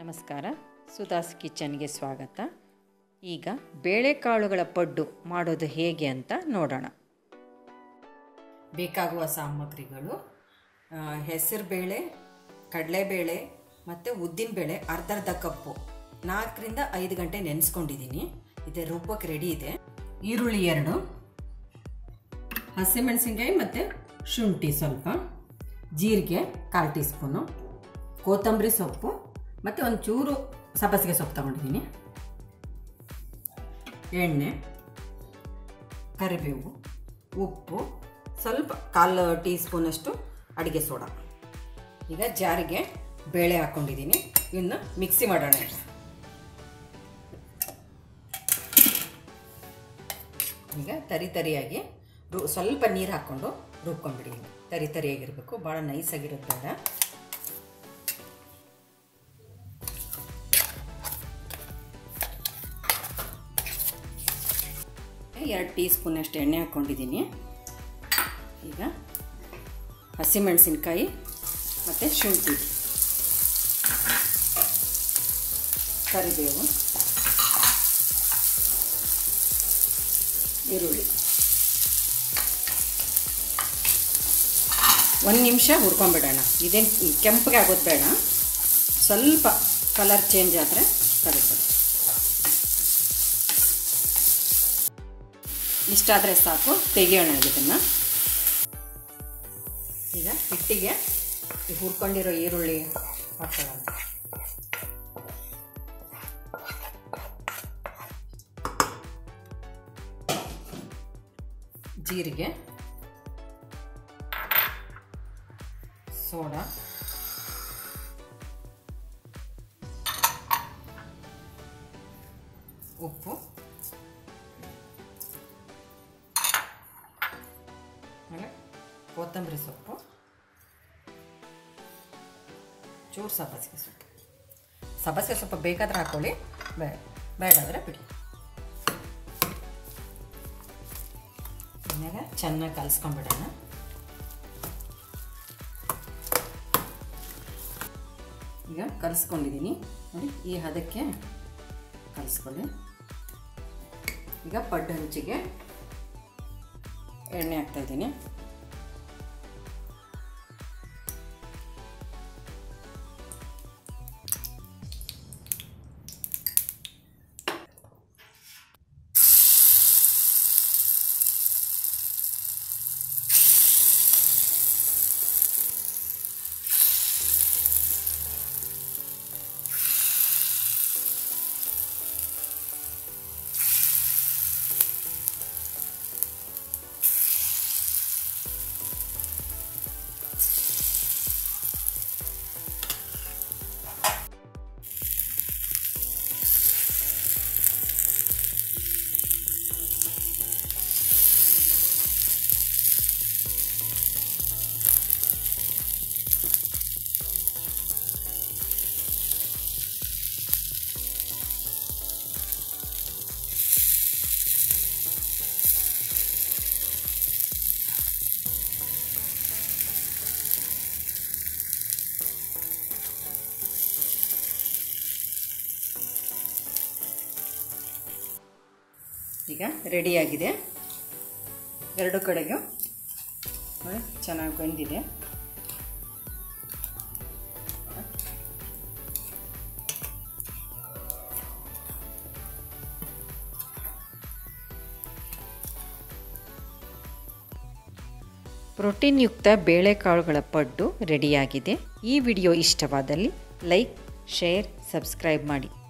ನಮಸ್ಕಾರ ಸುಧಾಸ್ ಕಿಚನ್ಗೆ ಸ್ವಾಗತ ಈಗ ಬೇಳೆಕಾಳುಗಳ ಪಡ್ಡು ಮಾಡೋದು ಹೇಗೆ ಅಂತ ನೋಡೋಣ ಬೇಕಾಗುವ ಸಾಮಗ್ರಿಗಳು ಹೆಸರುಬೇಳೆ ಕಡಲೆಬೇಳೆ ಮತ್ತು ಉದ್ದಿನಬೇಳೆ ಅರ್ಧ ಅರ್ಧ ಕಪ್ಪು ನಾಲ್ಕರಿಂದ ಐದು ಗಂಟೆ ನೆನೆಸ್ಕೊಂಡಿದ್ದೀನಿ ಇದೆ ರುಬ್ಬಕ್ಕೆ ರೆಡಿ ಇದೆ ಈರುಳ್ಳಿ ಎರಡು ಹಸಿಮೆಣಸಿನ್ಕಾಯಿ ಮತ್ತು ಶುಂಠಿ ಸ್ವಲ್ಪ ಜೀರಿಗೆ ಕಾಲು ಟೀ ಸ್ಪೂನು ಕೊತ್ತಂಬರಿ ಸೊಪ್ಪು ಮತ್ತು ಒಂದು ಚೂರು ಸಬ್ಬಸಿಗೆ ಸೊಪ್ಪು ತಗೊಂಡಿದ್ದೀನಿ ಎಣ್ಣೆ ಕರಿಬೇವು ಉಪ್ಪು ಸ್ವಲ್ಪ ಕಾಲು ಟೀ ಸ್ಪೂನಷ್ಟು ಅಡುಗೆ ಸೋಡಾ ಈಗ ಜಾರಿಗೆ ಬೇಳೆ ಹಾಕ್ಕೊಂಡಿದ್ದೀನಿ ಇನ್ನು ಮಿಕ್ಸಿ ಮಾಡೋಣ ಈಗ ತರಿ ತರಿಯಾಗಿ ರು ಸ್ವಲ್ಪ ನೀರು ಹಾಕ್ಕೊಂಡು ರುಬ್ಕೊಂಡ್ಬಿಡಿ ತರಿ ತರಿಯಾಗಿರಬೇಕು ಭಾಳ ನೈಸಾಗಿರೋದು ಬೇಡ ಎರಡು ಟೀ ಸ್ಪೂನಷ್ಟು ಎಣ್ಣೆ ಹಾಕ್ಕೊಂಡಿದ್ದೀನಿ ಈಗ ಹಸಿಮೆಣಸಿನ್ಕಾಯಿ ಮತ್ತು ಶುಂಠಿ ಕರಿಬೇವು ಈರುಳ್ಳಿ ಒಂದು ನಿಮಿಷ ಹುರ್ಕೊಂಬಿಡೋಣ ಇದೇನು ಕೆಂಪಗೆ ಆಗೋದು ಬೇಡ ಸ್ವಲ್ಪ ಕಲರ್ ಚೇಂಜ್ ಆದರೆ ಕರಿಬೇಡ ಇಷ್ಟಾದರೆ ಸಾಕು ತೆಗಿಯೋಣ ಇದನ್ನು ಈಗ ಹಿಟ್ಟಿಗೆ ಈ ಹುರ್ಕೊಂಡಿರೋ ಈರುಳ್ಳಿ ಹಾಕೊಳ್ಳೋಣ ಜೀರಿಗೆ ಸೋಡಾ ಉಪ್ಪು ಆಮೇಲೆ ಕೊತ್ತಂಬರಿ ಸೊಪ್ಪು ಚೂರು ಸಬ್ಬಸಿಗೆ ಸೊಪ್ಪು ಸಬ್ಬಸಿಗೆ ಸೊಪ್ಪು ಬೇಕಾದ್ರೆ ಹಾಕ್ಕೊಳ್ಳಿ ಬೇಡ ಬೇಡಾದರೆ ಬಿಡಿ ಆಮೇಲೆ ಚೆನ್ನಾಗಿ ಕಲಿಸ್ಕೊಂಡ್ಬಿಡೋಣ ಈಗ ಕಲಿಸ್ಕೊಂಡಿದ್ದೀನಿ ನೋಡಿ ಈ ಹದಕ್ಕೆ ಕಲಿಸ್ಕೊಳ್ಳಿ ಈಗ ಪಡ್ಡು ಹಂಚಿಗೆ ಎಣ್ಣೆ ಹಾಕ್ತಾಯಿದ್ದೀನಿ ಈಗ ರೆಡಿಯಾಗಿದೆ ಎರಡು ಕಡೆಗೂ ಚೆನ್ನಾಗಿ ಬೆಂದಿದೆ ಪ್ರೋಟೀನ್ ಯುಕ್ತ ಬೇಳೆಕಾಳುಗಳ ಪಡ್ಡು ರೆಡಿಯಾಗಿದೆ ಈ ವಿಡಿಯೋ ಇಷ್ಟವಾದಲ್ಲಿ ಲೈಕ್ ಶೇರ್ ಸಬ್ಸ್ಕ್ರೈಬ್ ಮಾಡಿ